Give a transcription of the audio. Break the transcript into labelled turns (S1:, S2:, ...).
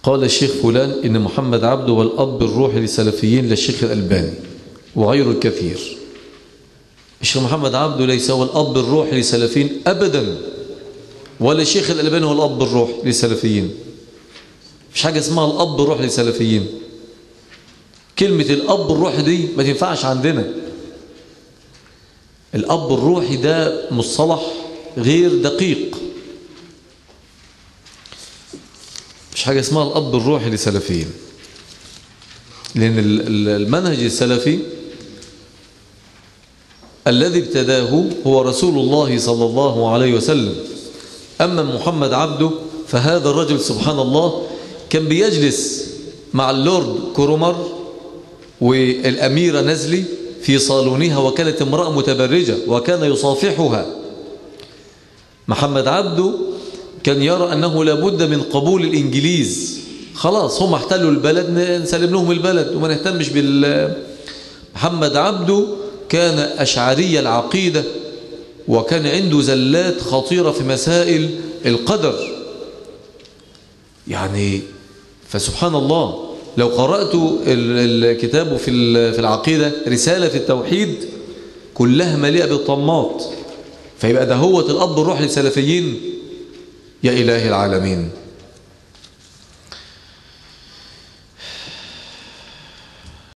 S1: قال الشيخ فلان إن محمد عبده هو الأب الروحي للسلفيين للشيخ الألباني وغيره الكثير الشيخ محمد عبده ليس هو الأب الروحي للسلفيين أبدا ولا الشيخ الألباني هو الأب الروحي للسلفيين مش حاجة اسمها الأب الروحي للسلفيين كلمة الأب الروحي دي ما تنفعش عندنا الأب الروحي ده مصطلح غير دقيق مش حاجة اسمها الأب الروحي لسلفيين لأن المنهج السلفي الذي ابتداه هو رسول الله صلى الله عليه وسلم أما محمد عبده فهذا الرجل سبحان الله كان بيجلس مع اللورد كرومر والأميرة نزلي في صالونها وكانت امرأة متبرجة وكان يصافحها محمد عبده كان يرى أنه لابد من قبول الإنجليز خلاص هم احتلوا البلد نسلم لهم البلد وما نهتمش بال محمد عبده كان أشعري العقيدة وكان عنده زلات خطيرة في مسائل القدر يعني فسبحان الله لو قرأت الكتاب في في العقيدة رسالة في التوحيد كلها مليئة بالطماط فيبقى ده هو الأب الروح للسلفيين يا إله العالمين